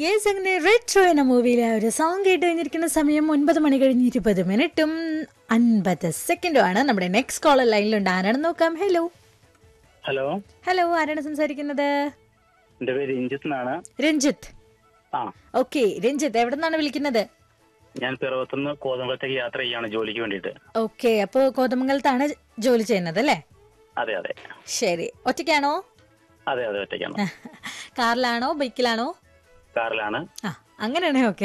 Yes അങ്ങനെ retro എന്ന മൂവിയിലെ ആ ഒരു സോങ് കേട്ട് കഴിഞ്ഞിരിക്കുന്ന സമയം ഒൻപത് മണി കഴിഞ്ഞ് ഇരുപത് മിനിറ്റും അൻപത് സെക്കൻഡും ആണ് നമ്മുടെ നെക്സ്റ്റ് കോളർ ലൈനിലുണ്ട് ആരാണെന്ന് നോക്കാം ഹലോ ഹലോ ഹലോ ആരാണ് സംസാരിക്കുന്നത് എന്റെ പേര് രഞ്ജിത്ത് എന്നാണ് രഞ്ജിത്ത് ആ ഓക്കെ രഞ്ജിത്ത് എവിടെ നിന്നാണ് വിളിക്കുന്നത് ഞാൻ പിറവത്തുനിന്ന് കോതമ്പലത്തേക്ക് യാത്ര ചെയ്യാണ് ജോലിക്ക് വേണ്ടിയിട്ട് ഓക്കെ അപ്പോൾ കോതമംഗലത്താണ് ജോലി ചെയ്യുന്നത് അല്ലേ അതെ അതെ ശരി ഒറ്റയ്ക്കാണോ അതെ അതെ ഒറ്റയ്ക്കാണ് കാറിലാണോ ബൈക്കിലാണോ കാറിലാണ് ആ അങ്ങനെയാണേ ഓക്കെ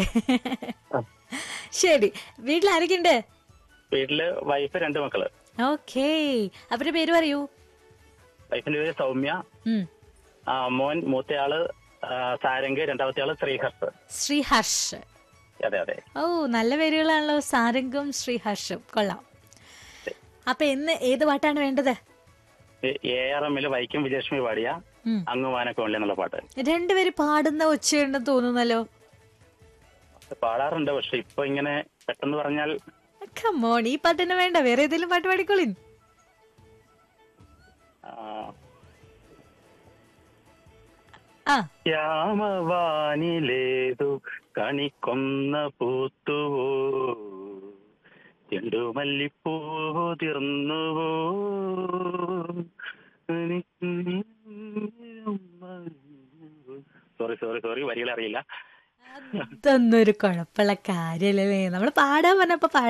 ശരി വീട്ടിൽ ആരൊക്കെയുണ്ട് വീട്ടില് വൈഫ് രണ്ട് മക്കള് ഓക്കെ അവരുടെ പേര് പറയൂ വൈഫിന്റെ പേര് സൗമ്യ ഉം. ആ, മോൻ മൂത്തയാള് ആ, സാരംഗ് രണ്ടാമത്തെ ആള് ശ്രീഹർഷ് ശ്രീഹർഷ് അതെ അതെ ഓ നല്ല പേരുകളാണല്ലോ സാരംഗും ശ്രീഹർഷും കൊള്ളാം അപ്പൊ ഇന്ന് ഏത് പാട്ടാണ് വേണ്ടത് എ ആർ എമ്മില് വൈക്കം വിജയലക്ഷ്മി പാടിയ ഉം. അങ്ങ് വാനൊക്കെ ഉള്ളി എന്നുള്ള പാട്ട് രണ്ടുപേര് പാടുന്ന ഒച്ചയുണ്ടെന്ന് തോന്നുന്നല്ലോ പാടാറുണ്ട് പക്ഷെ ഇപ്പൊ ഇങ്ങനെ പെട്ടെന്ന് പറഞ്ഞാൽ കമോൺ ഈ പാട്ട് തന്നെ വേണ്ട വേറെ ഏതെങ്കിലും പാട്ട് പാടിക്കോളിൻ ആ, ആ ശ്യാമവാനിലേതു കണിക്കൊന്ന പൂത്തുവോ ചെണ്ടുമല്ലിപ്പൂ തീർന്നുവോ സോറി സോറി സോറി വരികൾ അറിയില്ല അതൊന്നും ഒരു കുഴപ്പമുള്ള കാര്യല്ലേ നമ്മൾ പാടാൻ പറഞ്ഞപ്പോ പാടാൻ